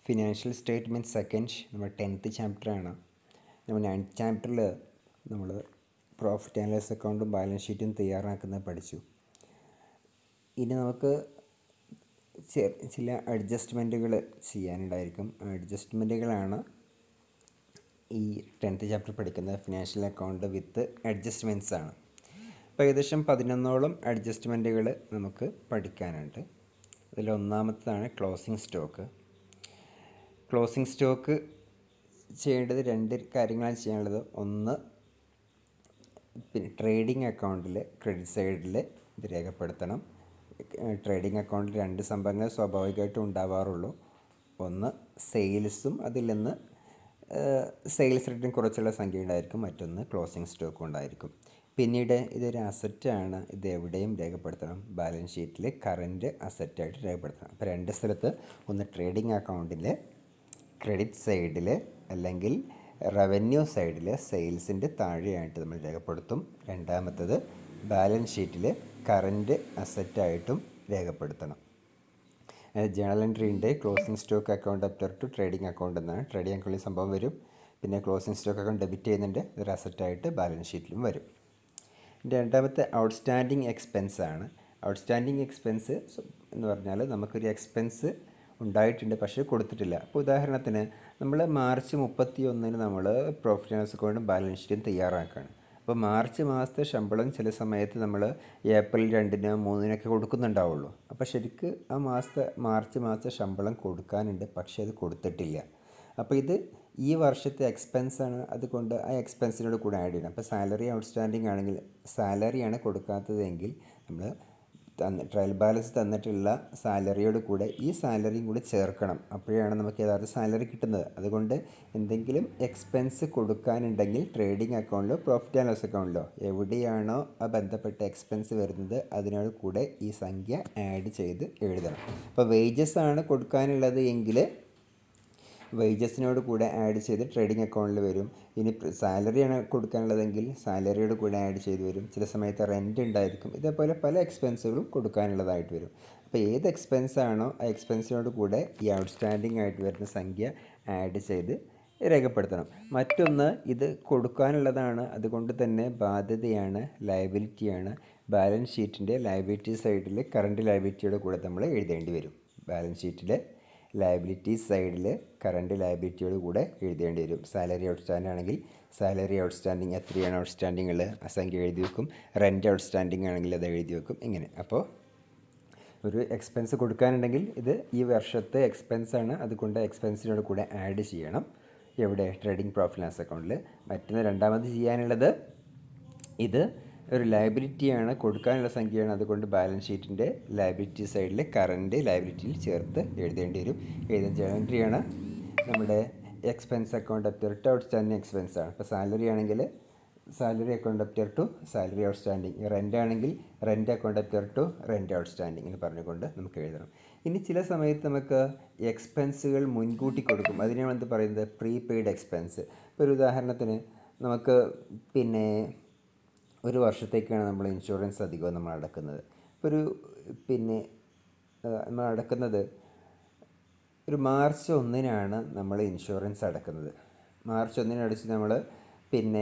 financial statement second നമ്മുടെ tenth ചാപ്റ്ററാണ് നമ്മൾ നയൻത്ത് ചാപ്റ്ററിൽ നമ്മൾ പ്രോഫിറ്റ് ആൻഡ് ലോസ് അക്കൗണ്ടും ബാലൻസ് ഷീറ്റും തയ്യാറാക്കുന്നത് പഠിച്ചു ഇനി നമുക്ക് ചെ- ചില അഡ്ജസ്റ്റ്മെൻറ്റുകൾ ചെയ്യാനുണ്ടായിരിക്കും അഡ്ജസ്റ്റ്മെൻറ്റുകളാണ് ഈ ടെൻത്ത് ചാപ്റ്റർ പഠിക്കുന്ന ഫിനാൻഷ്യൽ അക്കൗണ്ട് വിത്ത് അഡ്ജസ്റ്റ്മെൻറ്റ്സ് ആണ് അപ്പോൾ ഏകദേശം പതിനൊന്നോളം അഡ്ജസ്റ്റ്മെൻറ്റുകൾ നമുക്ക് പഠിക്കാനുണ്ട് അതിൽ ഒന്നാമത്തതാണ് ക്ലോസിംഗ് സ്റ്റോക്ക് ക്ലോസിംഗ് സ്റ്റോക്ക് ചെയ്യേണ്ടത് രണ്ട് കാര്യങ്ങളാണ് ചെയ്യാനുള്ളത് ഒന്ന് പിന്നെ ട്രേഡിംഗ് അക്കൗണ്ടിൽ ക്രെഡിറ്റ് സൈഡിൽ ഇത് രേഖപ്പെടുത്തണം ട്രേഡിംഗ് അക്കൗണ്ടിൽ രണ്ട് സംഭവങ്ങൾ സ്വാഭാവികമായിട്ടും ഉണ്ടാവാറുള്ളൂ ഒന്ന് സെയിൽസും അതിൽ നിന്ന് സെയിൽസ് റേറ്റും കുറച്ചുള്ള സംഖ്യ ഉണ്ടായിരിക്കും മറ്റൊന്ന് ക്ലോസിംഗ് സ്റ്റോക്കും ഉണ്ടായിരിക്കും പിന്നീട് ഇതൊരു അസറ്റാണ് ഇത് എവിടെയും രേഖപ്പെടുത്തണം ബാലൻസ് ഷീറ്റിൽ കറൻറ്റ് അസറ്റായിട്ട് രേഖപ്പെടുത്തണം അപ്പോൾ രണ്ട് സ്ഥലത്ത് ഒന്ന് ട്രേഡിംഗ് അക്കൗണ്ടിൽ ക്രെഡിറ്റ് സൈഡിൽ അല്ലെങ്കിൽ റവന്യൂ സൈഡിൽ സെയിൽസിൻ്റെ താഴെയായിട്ട് നമ്മൾ രേഖപ്പെടുത്തും രണ്ടാമത്തത് ബാലൻസ് ഷീറ്റിൽ കറൻറ്റ് അസറ്റായിട്ടും രേഖപ്പെടുത്തണം ജേണൽ എൻട്രി ഉണ്ട് closing stock account after to trading account എന്നാണ് ട്രേഡിംഗ് അക്കൗണ്ടിൽ സംഭവം വരും പിന്നെ ക്ലോസിംഗ് സ്റ്റോക്ക് അക്കൗണ്ട് ഡെബിറ്റ് ചെയ്യുന്നുണ്ട് ഇതൊരു അസറ്റായിട്ട് ബാലൻസ് ഷീറ്റിലും വരും രണ്ടാമത്തെ ഔട്ട്സ്റ്റാൻഡിങ് എക്സ്പെൻസ് ആണ് ഔട്ട്സ്റ്റാൻഡിങ് എക്സ്പെൻസ് എന്ന് പറഞ്ഞാൽ നമുക്കൊരു എക്സ്പെൻസ് ഉണ്ടായിട്ടുണ്ട് പക്ഷേ കൊടുത്തിട്ടില്ല അപ്പോൾ ഉദാഹരണത്തിന് നമ്മൾ മാർച്ച് മുപ്പത്തി ഒന്നിന് നമ്മൾ പ്രോഫിറ്റ് ആൻഡ് ലോസ് അക്കൗണ്ടും ബാലൻസ് ഷീറ്റും തയ്യാറാക്കുകയാണ് അപ്പോൾ മാർച്ച് മാസത്തെ ശമ്പളം ചില സമയത്ത് നമ്മൾ ഏപ്രിൽ രണ്ടിന് മൂന്നിനൊക്കെ കൊടുക്കുന്നുണ്ടാവുള്ളൂ അപ്പോൾ ശരിക്ക് ആ മാസത്തെ മാർച്ച് മാസത്തെ ശമ്പളം കൊടുക്കാനുണ്ട് പക്ഷേ അത് കൊടുത്തിട്ടില്ല അപ്പോൾ ഇത് ഈ വർഷത്തെ എക്സ്പെൻസ് ആണ് അതുകൊണ്ട് ആ എക്സ്പെൻസിനോട് കൂടെ ആഡ് ചെയ്യണം അപ്പോൾ സാലറി ഔട്ട്സ്റ്റാൻഡിങ് ആണെങ്കിൽ സാലറിയാണ് കൊടുക്കാത്തതെങ്കിൽ നമ്മൾ തന്ന ട്രയൽ ബാലൻസ് തന്നിട്ടുള്ള സാലറിയോട് കൂടെ ഈ സാലറിയും കൂടി ചേർക്കണം അപ്പോഴാണ് നമുക്ക് യഥാർത്ഥ സാലറി കിട്ടുന്നത് അതുകൊണ്ട് എന്തെങ്കിലും എക്സ്പെൻസ് കൊടുക്കാനുണ്ടെങ്കിൽ ട്രേഡിംഗ് അക്കൗണ്ടിലോ പ്രോഫിറ്റ് ആൻഡ് ലോസ് അക്കൗണ്ടിലോ എവിടെയാണോ ആ ബന്ധപ്പെട്ട എക്സ്പെൻസ് വരുന്നത് അതിനോട് കൂടെ ഈ സംഖ്യ ആഡ് ചെയ്ത് എഴുതണം അപ്പോൾ വേജസ് ആണ് കൊടുക്കാനുള്ളത് എങ്കിൽ വേജസിനോട് കൂടെ ആഡ് ചെയ്ത് ട്രേഡിംഗ് അക്കൗണ്ടിൽ വരും ഇനി സാലറിയാണ് കൊടുക്കാനുള്ളതെങ്കിൽ സാലറിയോട് കൂടെ ആഡ് ചെയ്ത് വരും ചില സമയത്ത് റെൻ്റ് ഉണ്ടായിരിക്കും ഇതേപോലെ പല എക്സ്പെൻസുകളും കൊടുക്കാനുള്ളതായിട്ട് വരും അപ്പോൾ ഏത് എക്സ്പെൻസ് ആണോ ആ എക്സ്പെൻസിനോട് കൂടെ ഈ ഔട്ട്സ്റ്റാൻഡിംഗ് ആയിട്ട് വരുന്ന സംഖ്യ ആഡ് ചെയ്ത് രേഖപ്പെടുത്തണം മറ്റൊന്ന് ഇത് കൊടുക്കാനുള്ളതാണ് അതുകൊണ്ട് തന്നെ ബാധ്യതയാണ് ലയബിലിറ്റിയാണ് ബാലൻസ് ഷീറ്റിൻ്റെ ലയബിലിറ്റി സൈഡിൽ കറണ്ട് ലയബിലിറ്റിയുടെ കൂടെ നമ്മൾ എഴുതേണ്ടി വരും ബാലൻസ് ഷീറ്റിലെ ലയബിലിറ്റി സൈഡിൽ കറണ്ട് ലയബിലിറ്റിയോട് കൂടെ എഴുതേണ്ടി വരും സാലറി ഔട്ട്സ്റ്റാൻഡിംഗ് ആണെങ്കിൽ സാലറി ഔട്ട്സ്റ്റാൻഡിംഗ് എത്രയാണ് ഔട്ട്സ്റ്റാൻഡിംഗ് ഉള്ളത് ആ സംഖ്യ എഴുതി വെക്കും റെൻറ്റ് ഔട്ട്സ്റ്റാൻഡിംഗ് ആണെങ്കിൽ അത് എഴുതി വെക്കും ഇങ്ങനെ അപ്പോൾ ഒരു എക്സ്പെൻസ് കൊടുക്കാനുണ്ടെങ്കിൽ ഇത് ഈ വർഷത്തെ എക്സ്പെൻസ് ആണ് അതുകൊണ്ട് എക്സ്പെൻസിനോട് കൂടെ ആഡ് ചെയ്യണം എവിടെ ട്രേഡിംഗ് പ്രോഫിറ്റ് ആൻഡ് അക്കൗണ്ടിൽ മറ്റൊന്ന് രണ്ടാമത് ചെയ്യാനുള്ളത് ഇത് ഒരു ലയബിലിറ്റിയാണ് കൊടുക്കാനുള്ള സംഖ്യയാണ് അതുകൊണ്ട് ബാലൻസ് ഷീറ്റിൻ്റെ ലയബിലിറ്റി സൈഡിൽ കറൻറ്റ് ലയബിലിറ്റിയിൽ ചേർത്ത് എഴുതേണ്ടി വരും എഴുതുന്ന എൻട്രിയാണ് നമ്മുടെ expense account after to outstanding expense ആണ് ഇപ്പോൾ സാലറി ആണെങ്കിൽ salary account after to salary outstanding rent ആണെങ്കിൽ rent account after to rent outstanding എന്ന് പറഞ്ഞുകൊണ്ട് നമുക്ക് എഴുതണം ഇനി ചില സമയത്ത് നമുക്ക് എക്സ്പെൻസുകൾ മുൻകൂട്ടി കൊടുക്കും അതിനാണ് എന്ത് പറയുന്നത് പ്രീ പെയ്ഡ് എക്സ്പെൻസ് ഇപ്പോൾ ഒരു ഉദാഹരണത്തിന് നമുക്ക് പിന്നെ ഒരു വർഷത്തേക്കാണ് നമ്മൾ ഇൻഷുറൻസ് അധികവും നമ്മൾ അടക്കുന്നത് ഇപ്പോൾ ഒരു പിന്നെ നമ്മൾ അടക്കുന്നത് ഒരു മാർച്ച് ഒന്നിനാണ് നമ്മൾ ഇൻഷുറൻസ് അടക്കുന്നത് മാർച്ച് ഒന്നിന് അടിച്ച് നമ്മൾ പിന്നെ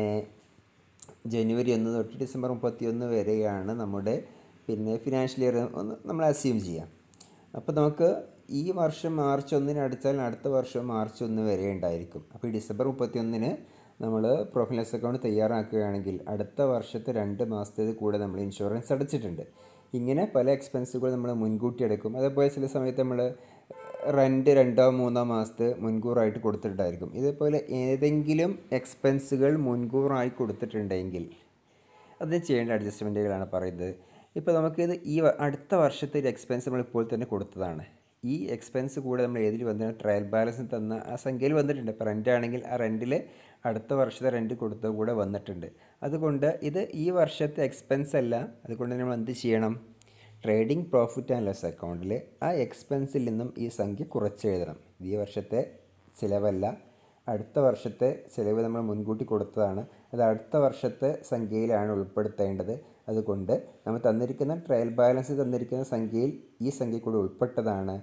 ജനുവരി ഒന്ന് തൊട്ട് ഡിസംബർ മുപ്പത്തി ഒന്ന് വരെയാണ് നമ്മുടെ പിന്നെ ഫിനാൻഷ്യൽ ഇയർ ഒന്ന് നമ്മൾ അസ്യൂം ചെയ്യാം അപ്പോൾ നമുക്ക് ഈ വർഷം മാർച്ച് ഒന്നിന് അടിച്ചാൽ അടുത്ത വർഷം മാർച്ച് ഒന്ന് വരെ ഉണ്ടായിരിക്കും അപ്പോൾ ഈ ഡിസംബർ മുപ്പത്തി ഒന്നിന് നമ്മൾ പ്രോഫിറ്റ് അക്കൗണ്ട് തയ്യാറാക്കുകയാണെങ്കിൽ അടുത്ത വർഷത്തെ രണ്ട് മാസത്തേത് കൂടെ നമ്മൾ ഇൻഷുറൻസ് അടച്ചിട്ടുണ്ട് ഇങ്ങനെ പല എക്സ്പെൻസുകൾ നമ്മൾ മുൻകൂട്ടി എടുക്കും അതേപോലെ ചില സമയത്ത് നമ്മൾ റെൻറ്റ് രണ്ടോ മൂന്നോ മാസത്തെ മുൻകൂറായിട്ട് കൊടുത്തിട്ടുണ്ടായിരിക്കും ഇതേപോലെ ഏതെങ്കിലും എക്സ്പെൻസുകൾ മുൻകൂറായി കൊടുത്തിട്ടുണ്ടെങ്കിൽ അത് ചെയ്യേണ്ട അഡ്ജസ്റ്റ്മെൻറ്റുകളാണ് പറയുന്നത് ഇപ്പോൾ നമുക്കിത് ഈ വ- അടുത്ത വർഷത്തെ ഒരു എക്സ്പെൻസ് നമ്മൾ ഇപ്പോൾ തന്നെ കൊടുത്തതാണ് ഈ എക്സ്പെൻസ് കൂടെ നമ്മൾ ഏതിൽ വന്ന ട്രയൽ ബാലൻസ് തന്ന ആ സംഖ്യയിൽ വന്നിട്ടുണ്ട് ഇപ്പോൾ റെൻ്റ് ആണെങ്കിൽ ആ റെൻറ്റിൽ അടുത്ത വർഷത്തെ റെൻറ്റ് കൊടുത്ത കൂടെ വന്നിട്ടുണ്ട് അതുകൊണ്ട് ഇത് ഈ വർഷത്തെ എക്സ്പെൻസ് അല്ല അതുകൊണ്ട് നമ്മൾ എന്ത് ചെയ്യണം ട്രേഡിംഗ് പ്രോഫിറ്റ് ആൻഡ് ലോസ് അക്കൗണ്ടിൽ ആ എക്സ്പെൻസിൽ നിന്നും ഈ സംഖ്യ കുറച്ചെഴുതണം ഇത് ഈ വർഷത്തെ ചിലവല്ല അടുത്ത വർഷത്തെ ചിലവ് നമ്മൾ മുൻകൂട്ടി കൊടുത്തതാണ് അത് അടുത്ത വർഷത്തെ സംഖ്യയിലാണ് ഉൾപ്പെടുത്തേണ്ടത് അതുകൊണ്ട് നമ്മൾ തന്നിരിക്കുന്ന ട്രയൽ ബാലൻസ് തന്നിരിക്കുന്ന സംഖ്യയിൽ ഈ സംഖ്യ കൂടി ഉൾപ്പെട്ടതാണ്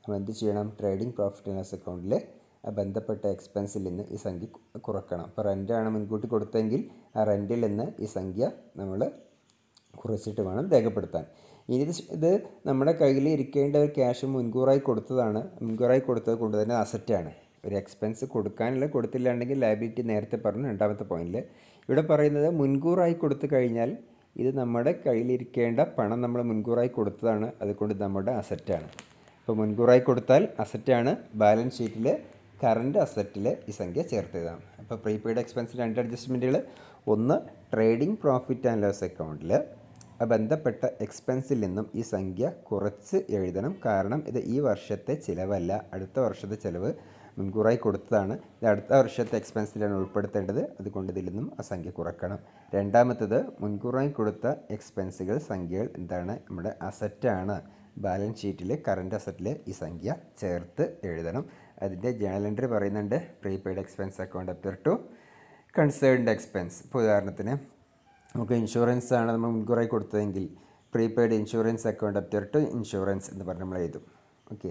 നമ്മൾ എന്ത് ചെയ്യണം ട്രേഡിംഗ് പ്രോഫിറ്റ് ആൻഡ് ലോസ് അക്കൗണ്ടിൽ ബന്ധപ്പെട്ട എക്സ്പെൻസിൽ നിന്ന് ഈ സംഖ്യ കു- കുറക്കണം ഇപ്പോൾ റെൻ്റാണ് മുൻകൂട്ടി കൊടുത്തെങ്കിൽ ആ റെൻറ്റിൽ നിന്ന് ഈ സംഖ്യ നമ്മൾ കുറച്ചിട്ട് വേണം രേഖപ്പെടുത്താൻ ഇനി ഇത് ശ്- ഇത് നമ്മുടെ കയ്യിൽ ഇരിക്കേണ്ട ഒരു ക്യാഷ് മുൻകൂറായി കൊടുത്തതാണ് മുൻകൂറായി കൊടുത്തത് കൊണ്ട് തന്നെ അസറ്റാണ് ഒരു എക്സ്പെൻസ് കൊടുക്കാനുള്ള കൊടുത്തില്ലാണ്ടെങ്കിൽ ലയബിലിറ്റി നേരത്തെ പറഞ്ഞു രണ്ടാമത്തെ പോയിന്റിൽ ഇവിടെ പറയുന്നത് മുൻകൂറായി കൊടുത്തു കഴിഞ്ഞാൽ ഇത് നമ്മുടെ കയ്യിലിരിക്കേണ്ട പണം നമ്മൾ മുൻകൂറായി കൊടുത്തതാണ് അതുകൊണ്ട് നമ്മുടെ അസറ്റാണ് അപ്പോൾ മുൻകൂറായി കൊടുത്താൽ അസറ്റാണ് ബാലൻസ് ഷീറ്റിൽ കറണ്ട് അസറ്റിൽ ഈ സംഖ്യ ചേർത്ത് എഴുതാം അപ്പോൾ പ്രീപെയ്ഡ് എക്സ്പെൻസ് രണ്ട് അഡ്ജസ്റ്റ്മെൻറ്റുകൾ ഒന്ന് ട്രേഡിംഗ് പ്രോഫിറ്റ് ആൻഡ് ലോസ് അക്കൗണ്ടിൽ ബന്ധപ്പെട്ട എക്സ്പെൻസിൽ നിന്നും ഈ സംഖ്യ കുറച്ച് എഴുതണം കാരണം ഇത് ഈ വർഷത്തെ ചിലവല്ല അടുത്ത വർഷത്തെ ചിലവ് മുൻകൂറായി കൊടുത്തതാണ് ഇത് അടുത്ത വർഷത്തെ എക്സ്പെൻസിലാണ് ഉൾപ്പെടുത്തേണ്ടത് അതുകൊണ്ട് ഇതിൽ നിന്നും ആ സംഖ്യ കുറക്കണം രണ്ടാമത്തത് മുൻകൂറായി കൊടുത്ത എക്സ്പെൻസുകൾ സംഖ്യകൾ എന്താണ് നമ്മുടെ അസറ്റാണ് ബാലൻസ് ഷീറ്റിൽ കറണ്ട് അസറ്റിൽ ഈ സംഖ്യ ചേർത്ത് എഴുതണം അതിൻ്റെ ജേണൽ എൻട്രി പറയുന്നുണ്ട് prepaid expense account after to concerned expense ഇപ്പോൾ ഉദാഹരണത്തിന് നമുക്ക് ഇൻഷുറൻസ് ആണ് നമ്മൾ മുൻകൂറായി കൊടുത്തതെങ്കിൽ prepaid insurance account after to insurance എന്ന് പറഞ്ഞ് നമ്മൾ എഴുതും ഓക്കെ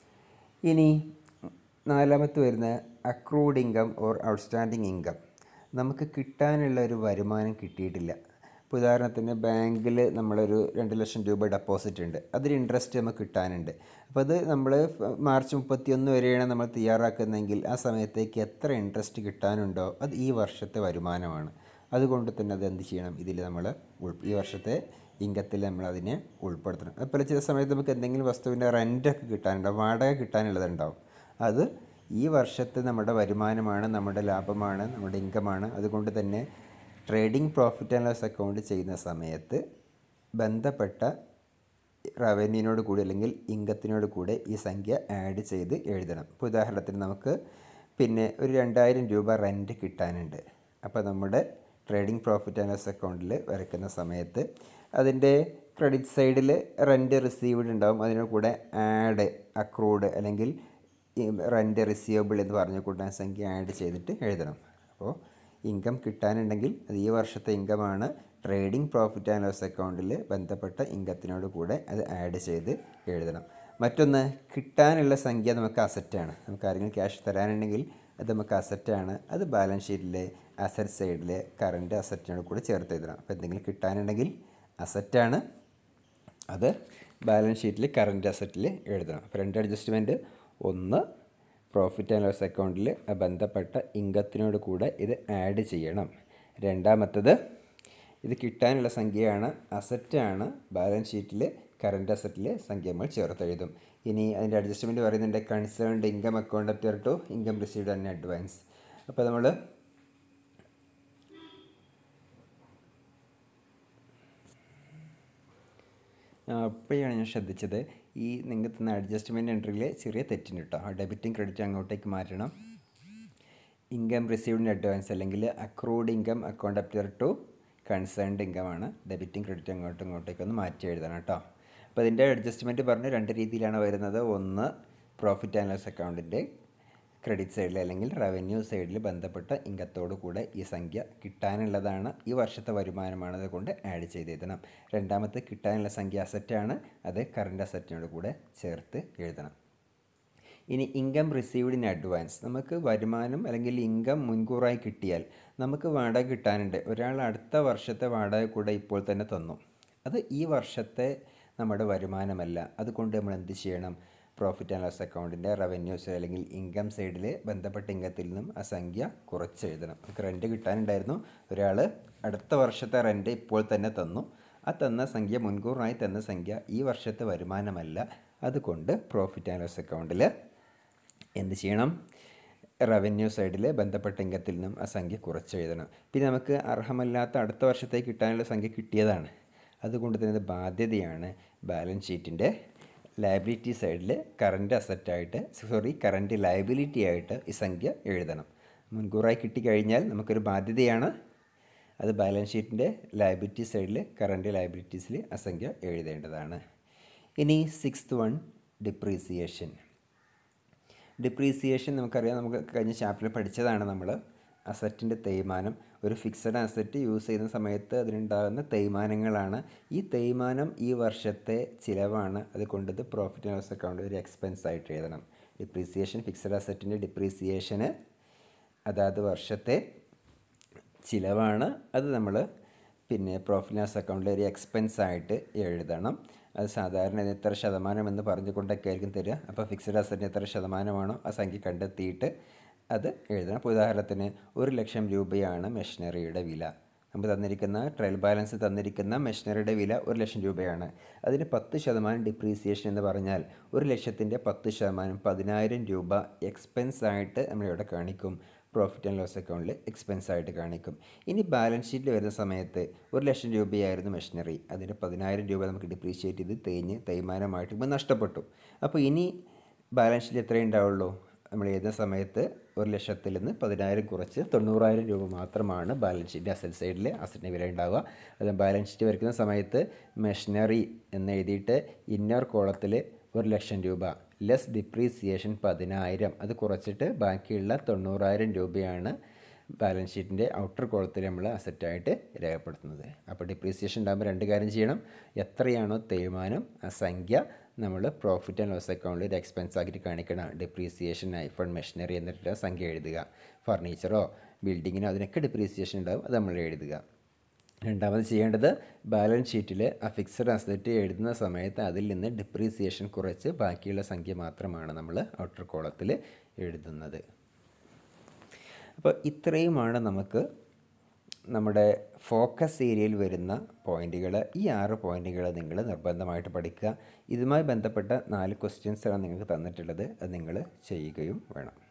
ഇനി നാലാമത്തെ വരുന്ന accrued income or outstanding income നമുക്ക് കിട്ടാനുള്ള ഒരു വരുമാനം കിട്ടിയിട്ടില്ല ഇപ്പോൾ ഉദാഹരണത്തിന് ബാങ്കിൽ നമ്മളൊരു രണ്ട് ലക്ഷം രൂപ ഡെപ്പോസിറ്റ് ഉണ്ട് അതിന് ഇൻട്രസ്റ്റ് നമുക്ക് കിട്ടാനുണ്ട് അപ്പോൾ അത് നമ്മൾ മാർച്ച് മുപ്പത്തിയൊന്ന് വരെയാണ് നമ്മൾ തയ്യാറാക്കുന്നതെങ്കിൽ ആ സമയത്തേക്ക് എത്ര ഇൻട്രസ്റ്റ് കിട്ടാനുണ്ടോ അത് ഈ വർഷത്തെ വരുമാനമാണ് അതുകൊണ്ട് തന്നെ അത് എന്ത് ചെയ്യണം ഇതിൽ നമ്മൾ ഉൾ- ഈ വർഷത്തെ ഇൻകത്തിൽ നമ്മൾ അതിനെ ഉൾപ്പെടുത്തണം അതുപോലെ ചില സമയത്ത് നമുക്ക് എന്തെങ്കിലും വസ്തുവിൻ്റെ റെൻ്റൊക്കെ കിട്ടാനുണ്ടാവും വാടക കിട്ടാനുള്ളതുണ്ടാവും അത് ഈ വർഷത്തെ നമ്മുടെ വരുമാനമാണ് നമ്മുടെ ലാഭമാണ് നമ്മുടെ ഇൻകമാണ് അതുകൊണ്ട് തന്നെ trading profit and loss account ചെയ്യുന്ന സമയത്ത് ബന്ധപ്പെട്ട റവന്യൂവിനോട് കൂടി അല്ലെങ്കിൽ ഇൻകത്തിനോട് കൂടെ ഈ സംഖ്യ ആഡ് ചെയ്ത് എഴുതണം ഇപ്പോൾ ഉദാഹരണത്തിന് നമുക്ക് പിന്നെ ഒരു രണ്ടായിരം രൂപ റെൻറ്റ് കിട്ടാനുണ്ട് അപ്പോൾ നമ്മുടെ ട്രേഡിംഗ് പ്രോഫിറ്റ് ആൻഡ് ലോസ് അക്കൗണ്ടിൽ വരയ്ക്കുന്ന സമയത്ത് അതിൻ്റെ ക്രെഡിറ്റ് സൈഡിൽ റെൻറ്റ് റിസീവ്ഡ് ഉണ്ടാവും അതിനോട് കൂടെ ആഡ് അക്രൂഡ് അല്ലെങ്കിൽ റെൻറ്റ് റിസീവബിൾ എന്ന് പറഞ്ഞ കൂട്ടാൻ സംഖ്യ ആഡ് ചെയ്തിട്ട് എഴുതണം അപ്പോൾ ഇൻകം കിട്ടാനുണ്ടെങ്കിൽ അത് ഈ വർഷത്തെ ഇൻകമാണ് ട്രേഡിംഗ് പ്രോഫിറ്റ് ആൻഡ് ലോസ് അക്കൗണ്ടിൽ ബന്ധപ്പെട്ട ഇൻകത്തിനോട് കൂടെ അത് ആഡ് ചെയ്ത് എഴുതണം മറ്റൊന്ന് കിട്ടാനുള്ള സംഖ്യ നമുക്ക് അസറ്റാണ് നമുക്ക് ആരെങ്കിലും ക്യാഷ് തരാനുണ്ടെങ്കിൽ അത് നമുക്ക് അസറ്റാണ് അത് ബാലൻസ് ഷീറ്റിലെ അസറ്റ് സൈഡിൽ കറണ്ട് അസറ്റിനോട് കൂടെ ചേർത്ത് എഴുതണം അപ്പോൾ എന്തെങ്കിലും കിട്ടാനുണ്ടെങ്കിൽ അസറ്റാണ് അത് ബാലൻസ് ഷീറ്റിൽ കറണ്ട് അസറ്റിൽ എഴുതണം അപ്പോൾ രണ്ട് അഡ്ജസ്റ്റ്മെൻറ്റ് ഒന്ന് പ്രോഫിറ്റ് ആൻഡ് ലോസ് അക്കൗണ്ടിൽ ബന്ധപ്പെട്ട ഇൻകത്തിനോട് കൂടെ ഇത് ആഡ് ചെയ്യണം രണ്ടാമത്തത് ഇത് കിട്ടാനുള്ള സംഖ്യയാണ് അസറ്റാണ് ബാലൻസ് ഷീറ്റിൽ കറണ്ട് അസറ്റിൽ സംഖ്യ നമ്മൾ ചേർത്ത് എഴുതും ഇനി അതിൻ്റെ അഡ്ജസ്റ്റ്മെൻറ്റ് പറയുന്നുണ്ട് concerned income account after to income received and advance അപ്പോൾ നമ്മൾ അപ്പോഴാണ് ഞാൻ ശ്രദ്ധിച്ചത് ഈ നിങ്ങൾ തന്ന അഡ്ജസ്റ്റ്മെൻറ്റ് എൻട്രിയിൽ ചെറിയ തെറ്റുണ്ട് കേട്ടോ ആ ഡെബിറ്റും ക്രെഡിറ്റും അങ്ങോട്ടേക്ക് മാറ്റണം ഇൻകം റിസീവ്ഡ് അഡ്വാൻസ് അല്ലെങ്കിൽ accrued income account after to concerned ഇൻകമാണ് ഡെബിറ്റും ക്രെഡിറ്റും അങ്ങോട്ടും ഇങ്ങോട്ടേക്ക് ഒന്ന് മാറ്റി എഴുതണം കേട്ടോ അപ്പോൾ ഇതിൻ്റെ അഡ്ജസ്റ്റ്മെൻറ്റ് പറഞ്ഞ് രണ്ട് രീതിയിലാണ് വരുന്നത് ഒന്ന് പ്രോഫിറ്റ് ആൻഡ് ലോസ് അക്കൗണ്ടിൻ്റെ ക്രെഡിറ്റ് സൈഡിൽ അല്ലെങ്കിൽ റവന്യൂ സൈഡിൽ ബന്ധപ്പെട്ട ഇൻകത്തോടു കൂടെ ഈ സംഖ്യ കിട്ടാനുള്ളതാണ് ഈ വർഷത്തെ വരുമാനമാണ് അതുകൊണ്ട് ആഡ് ചെയ്ത് എഴുതണം രണ്ടാമത്തെ കിട്ടാനുള്ള സംഖ്യ അസറ്റാണ് അത് കറണ്ട് അസറ്റിനോട് കൂടെ ചേർത്ത് എഴുതണം ഇനി ഇൻകം റിസീവ്ഡ് ഇൻ അഡ്വാൻസ് നമുക്ക് വരുമാനം അല്ലെങ്കിൽ ഇൻകം മുൻകൂറായി കിട്ടിയാൽ നമുക്ക് വാടക കിട്ടാനുണ്ട് ഒരാൾ അടുത്ത വർഷത്തെ വാടക കൂടെ ഇപ്പോൾ തന്നെ തന്നു അത് ഈ വർഷത്തെ നമ്മുടെ വരുമാനമല്ല അതുകൊണ്ട് നമ്മൾ എന്ത് ചെയ്യണം പ്രോഫിറ്റ് ആൻഡ് ലോസ് അക്കൗണ്ടിൻ്റെ റവന്യൂസ് അല്ലെങ്കിൽ ഇൻകം സൈഡിൽ ബന്ധപ്പെട്ട ഇൻകത്തിൽ നിന്നും ആ സംഖ്യ കുറച്ച് എഴുതണം നമുക്ക് റെൻറ്റ് കിട്ടാനുണ്ടായിരുന്നു ഒരാൾ അടുത്ത വർഷത്തെ റെൻറ്റ് ഇപ്പോൾ തന്നെ തന്നു ആ തന്ന സംഖ്യ മുൻകൂറായി തന്ന സംഖ്യ ഈ വർഷത്തെ വരുമാനമല്ല അതുകൊണ്ട് പ്രോഫിറ്റ് ആൻഡ് ലോസ് അക്കൗണ്ടിൽ എന്ത് ചെയ്യണം റവന്യൂ സൈഡിൽ ബന്ധപ്പെട്ട ഇംഗത്തിൽ നിന്നും ആ സംഖ്യ കുറച്ച് എഴുതണം പിന്നെ നമുക്ക് അർഹമല്ലാത്ത അടുത്ത വർഷത്തേക്ക് കിട്ടാനുള്ള സംഖ്യ കിട്ടിയതാണ് അതുകൊണ്ട് തന്നെ ഇത് ബാധ്യതയാണ് ബാലൻസ് ഷീറ്റിൻ്റെ ലയബിലിറ്റി സൈഡിൽ കറൻറ്റ് അസറ്റായിട്ട് സോറി കറൻറ്റ് ലയബിലിറ്റി ആയിട്ട് ഈ സംഖ്യ എഴുതണം മുൻകൂറായി കിട്ടിക്കഴിഞ്ഞാൽ നമുക്കൊരു ബാധ്യതയാണ് അത് ബാലൻസ് ഷീറ്റിൻ്റെ ലയബിലിറ്റി സൈഡിൽ കറൻറ്റ് ലയബിലിറ്റീസിൽ ആ സംഖ്യ എഴുതേണ്ടതാണ് ഇനി സിക്സ്ത് വൺ ഡിപ്രീസിയേഷൻ ഡിപ്രീസിയേഷൻ നമുക്കറിയാം നമുക്ക് കഴിഞ്ഞ ചാപ്റ്ററിൽ പഠിച്ചതാണ് നമ്മൾ അസറ്റിൻ്റെ തേയ്മാനം ഒരു ഫിക്സഡ് അസറ്റ് യൂസ് ചെയ്യുന്ന സമയത്ത് അതിനുണ്ടാകുന്ന തേയ്മാനങ്ങളാണ് ഈ തേയ്മാനം ഈ വർഷത്തെ ചിലവാണ് അതുകൊണ്ട് ഇത് പ്രോഫിറ്റ് ആൻഡ് ലോസ് അക്കൗണ്ട് ഒരു എക്സ്പെൻസ് ആയിട്ട് എഴുതണം ഡിപ്രീസിയേഷൻ ഫിക്സഡ് അസറ്റിൻ്റെ ഡിപ്രീസിയേഷന് അതാത് വർഷത്തെ ചിലവാണ് അത് നമ്മൾ പിന്നെ പ്രോഫിറ്റ് ലോസ് അക്കൗണ്ടിൽ ഒരു എക്സ്പെൻസ് ആയിട്ട് എഴുതണം അത് സാധാരണ ഇത് എത്ര ശതമാനം എന്ന് പറഞ്ഞുകൊണ്ടൊക്കെ ആയിരിക്കും തരിക അപ്പോൾ ഫിക്സഡ് അസറ്റിന് എത്ര ശതമാനമാണോ ആ സംഖ്യ കണ്ടെത്തിയിട്ട് അത് എഴുതണം അപ്പോൾ ഉദാഹരണത്തിന് ഒരു ലക്ഷം രൂപയാണ് മെഷീനറിയുടെ വില നമുക്ക് തന്നിരിക്കുന്ന ട്രയൽ ബാലൻസ് തന്നിരിക്കുന്ന മെഷീനറിയുടെ വില ഒരു ലക്ഷം രൂപയാണ് അതിന് പത്ത് ശതമാനം ഡിപ്രീസിയേഷൻ എന്ന് പറഞ്ഞാൽ ഒരു ലക്ഷത്തിൻ്റെ പത്ത് ശതമാനം പതിനായിരം രൂപ എക്സ്പെൻസ് ആയിട്ട് നമ്മളിവിടെ കാണിക്കും പ്രോഫിറ്റ് ആൻഡ് ലോസ് അക്കൗണ്ടിൽ എക്സ്പെൻസ് ആയിട്ട് കാണിക്കും ഇനി ബാലൻസ് ഷീറ്റിൽ വരുന്ന സമയത്ത് ഒരു ലക്ഷം രൂപയായിരുന്നു മെഷീനറി അതിൻ്റെ പതിനായിരം രൂപ നമുക്ക് ഡിപ്രീഷിയേറ്റ് ചെയ്ത് തേഞ്ഞ് തേയ്മാനമായിട്ട് ഇപ്പോൾ നഷ്ടപ്പെട്ടു അപ്പോൾ ഇനി ബാലൻസ് ഷീറ്റിൽ എത്രയേ ഉണ്ടാവുള്ളൂ നമ്മൾ എഴുതുന്ന സമയത്ത് ഒരു ലക്ഷത്തിൽ നിന്ന് പതിനായിരം കുറച്ച് തൊണ്ണൂറായിരം രൂപ മാത്രമാണ് ബാലൻസ് ഷീറ്റ് അസറ്റ് സൈഡിൽ അസറ്റിന് വില ഉണ്ടാവുക അത് ബാലൻസ് ഷീറ്റ് വരയ്ക്കുന്ന സമയത്ത് മെഷീനറി എന്ന് എഴുതിയിട്ട് ഇന്നർ കോളത്തിൽ ഒരു ലക്ഷം രൂപ ലെസ് ഡിപ്രീസിയേഷൻ പതിനായിരം അത് കുറച്ചിട്ട് ബാക്കിയുള്ള തൊണ്ണൂറായിരം രൂപയാണ് ബാലൻസ് ഷീറ്റിൻ്റെ ഔട്ടർ കോളത്തിൽ നമ്മൾ അസറ്റായിട്ട് രേഖപ്പെടുത്തുന്നത് അപ്പോൾ ഡിപ്രീസിയേഷൻ ഉണ്ടാകുമ്പോൾ രണ്ട് കാര്യം ചെയ്യണം എത്രയാണോ തേയ്മാനം ആ സംഖ്യ നമ്മൾ പ്രോഫിറ്റ് ആൻഡ് ലോസ് അക്കൗണ്ടിൽ ഒരു എക്സ്പെൻസ് ആക്കിയിട്ട് കാണിക്കണം ഡിപ്രീസിയേഷൻ ഐഫോൺ മെഷീനറി എന്നിട്ട് സംഖ്യ എഴുതുക ഫർണിച്ചറോ ബിൽഡിങ്ങിനോ അതിനൊക്കെ ഡിപ്രീസിയേഷൻ ഉണ്ടാകും അത് നമ്മൾ എഴുതുക രണ്ടാമത് ചെയ്യേണ്ടത് ബാലൻസ് ഷീറ്റിൽ ആ ഫിക്സഡ് അസറ്റ് എഴുതുന്ന സമയത്ത് അതിൽ നിന്ന് ഡിപ്രീസിയേഷൻ കുറച്ച് ബാക്കിയുള്ള സംഖ്യ മാത്രമാണ് നമ്മൾ ഔട്ടർ കോളത്തിൽ എഴുതുന്നത് അപ്പോൾ ഇത്രയുമാണ് നമുക്ക് നമ്മുടെ ഫോക്കസ് ഏരിയയിൽ വരുന്ന പോയിന്റുകൾ ഈ ആറ് പോയിന്റുകൾ നിങ്ങൾ നിർബന്ധമായിട്ട് പഠിക്കുക ഇതുമായി ബന്ധപ്പെട്ട നാല് ക്വസ്റ്റ്യൻസാണ് നിങ്ങൾക്ക് തന്നിട്ടുള്ളത് അത് നിങ്ങൾ ചെയ്യുകയും വേണം